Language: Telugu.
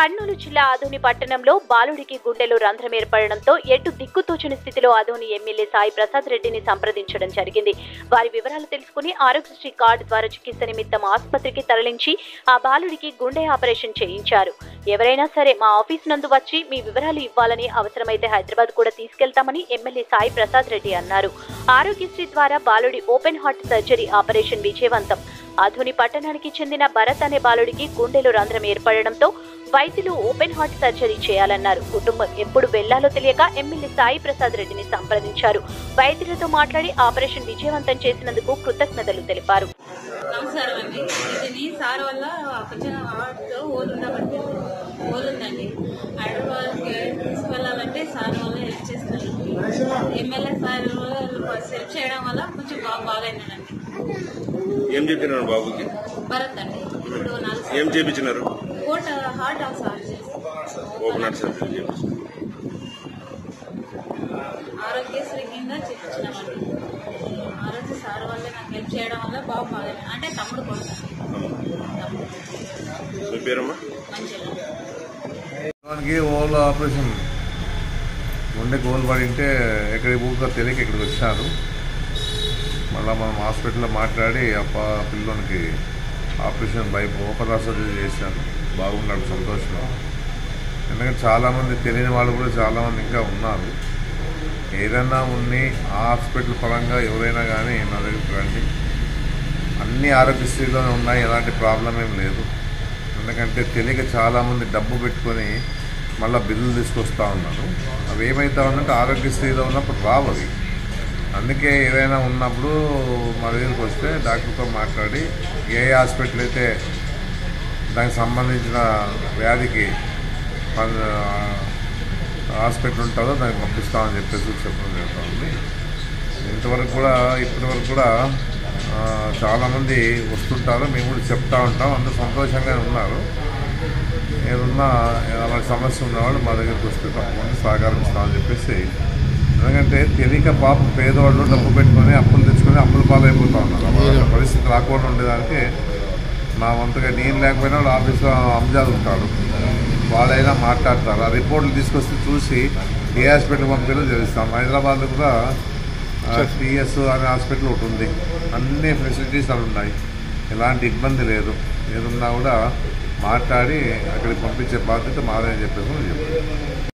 కర్నూలు జిల్లా ఆదోని పట్టణంలో బాలుడికి గుండెలో రంధ్రం ఏర్పడడంతో ఎటు దిక్కుతోచని స్థితిలో ఆదోని ఎమ్మెల్యే సాయి ప్రసాద్ రెడ్డిని సంప్రదించడం జరిగింది వారి వివరాలు తెలుసుకుని ఆరోగ్యశ్రీ కార్డు ద్వారా చికిత్స నిమిత్తం ఆసుపత్రికి తరలించి ఆ బాలుడికి గుండె ఆపరేషన్ చేయించారు ఎవరైనా సరే మా ఆఫీస్ నందు వచ్చి మీ వివరాలు ఇవ్వాలని అవసరమైతే హైదరాబాద్ కూడా తీసుకెళ్తామని ఎమ్మెల్యే సాయి ప్రసాద్ రెడ్డి అన్నారు ఆరోగ్యశ్రీ ద్వారా బాలుడి ఓపెన్ హార్ట్ సర్జరీ ఆపరేషన్ విజయవంతం ఆధుని పట్టణానికి చెందిన భరత్ అనే బాలుడికి గుండెలో రంధ్రం ఏర్పడడంతో వైద్యులు ఓపెన్ హార్ట్ సర్జరీ చేయాలన్నారు కుటుంబం ఎప్పుడు వెళ్లాలో తెలియక ఎమ్మెల్యే సాయి ప్రసాద్ రెడ్డిని సంప్రదించారు వైద్యులతో మాట్లాడి ఆపరేషన్ విజయవంతం చేసినందుకు కృతజ్ఞతలు తెలిపారు నమస్కారం అండి ఇది సార్ వల్ల కొంచెం హార్ట్ హోల్ ఉండబట్టి హోల్ ఉందండి హైదరాబాద్కి తీసుకెళ్ళాలంటే సార్ వల్ల హెల్ప్ చేస్తున్నారు ఎమ్మెల్యే సార్ హెల్ప్ చేయడం వల్ల కొంచెం బాగా బాగైందండి ఏం చెప్పినారు బాబుకి భరత్ అండి ఇప్పుడు నాలుగు ఏం చేపించినారు కోట heart of sir open heart surgery చేపించారు. ఆరోగ్యశ్రీ కింద చెప్పించినామండి ఆరోగ్య సార్ వల్ల నాకు హెల్ప్ చేయడం వల్ల బాగా బాగైంది అంటే తమ్ముడు కోసం తమ్ముడు మీ పేరమ్మా మంచిగా వానికి ఓల్ ఆపరేషన్ గుండెకి ఓల్ పడింటే ఎక్కడికి పోక తెలియక ఇక్కడికి వచ్చినారు మళ్ళీ మనం హాస్పిటల్లో మాట్లాడి అప్ప పిల్లోనికి ఆపరేషన్ బై ఓపెన్ సర్జరీ చేశాను బాగున్నాడు సంతోషం ఎందుకంటే చాలామంది తెలియని వాళ్ళు కూడా చాలామంది ఇంకా ఉన్నారు ఏదైనా ఉన్ని ఆ హాస్పిటల్ పరంగా ఎవరైనా కానీ నా దగ్గరికి రండి అన్ని ఆరోగ్యశ్రీలోనే ఉన్నాయి ఎలాంటి ప్రాబ్లం ఏం లేదు ఎందుకంటే తెలియక చాలామంది డబ్బు పెట్టుకొని మళ్ళీ బిల్లులు తీసుకొస్తూ ఉన్నారు అవి ఏమవుతా ఉందంటే ఆరోగ్యశ్రీలో ఉన్నప్పుడు రావు అవి అందుకే ఏదైనా ఉన్నప్పుడు మా దగ్గరికి వస్తే డాక్టర్తో మాట్లాడి ఏ హాస్పిటల్ అయితే దానికి సంబంధించిన వ్యాధికి మన హాస్పిటల్ ఉంటుందో దానికి పంపిస్తామని చెప్పేసి చెప్పడం జరుగుతుంది ఇంతవరకు కూడా ఇప్పటివరకు కూడా ఆ, చాలామంది వస్తుంటారు మేము కూడా చెప్తా ఉంటాం అందరూ సంతోషంగానే ఉన్నారు ఏదన్నా అలాంటి సమస్య ఉన్నవాళ్ళు మా దగ్గరికి వస్తే తప్పకుండా సహకారం ఇస్తామని చెప్పేసి ఎందుకంటే తెలియక పాప పేదవాళ్ళు డబ్బు పెట్టుకొని అప్పులు తెచ్చుకొని అప్పుల పాలైపోతా ఉన్నారు వాళ్ళ పరిస్థితి రాకుండా ఉండేదానికి మా వంతుగా నేను లేకపోయినా వాళ్ళ ఆఫీస్లో అంజాలు ఉంటాడు వాళ్ళైనా మాట్లాడతారు ఆ రిపోర్ట్లు తీసుకొస్తే చూసి ఏ హాస్పిటల్ పంపించాలో తెలుస్తాం హైదరాబాద్లో కూడా టీఎస్ అనే హాస్పిటల్ ఒకటి ఉంది అన్ని ఫెసిలిటీస్ అవి ఉన్నాయి ఎలాంటి ఇబ్బంది లేదు ఏదున్నా కూడా మాట్లాడి అక్కడికి పంపించే బాధ్యత మాదని చెప్పేసి నేను చెప్పాను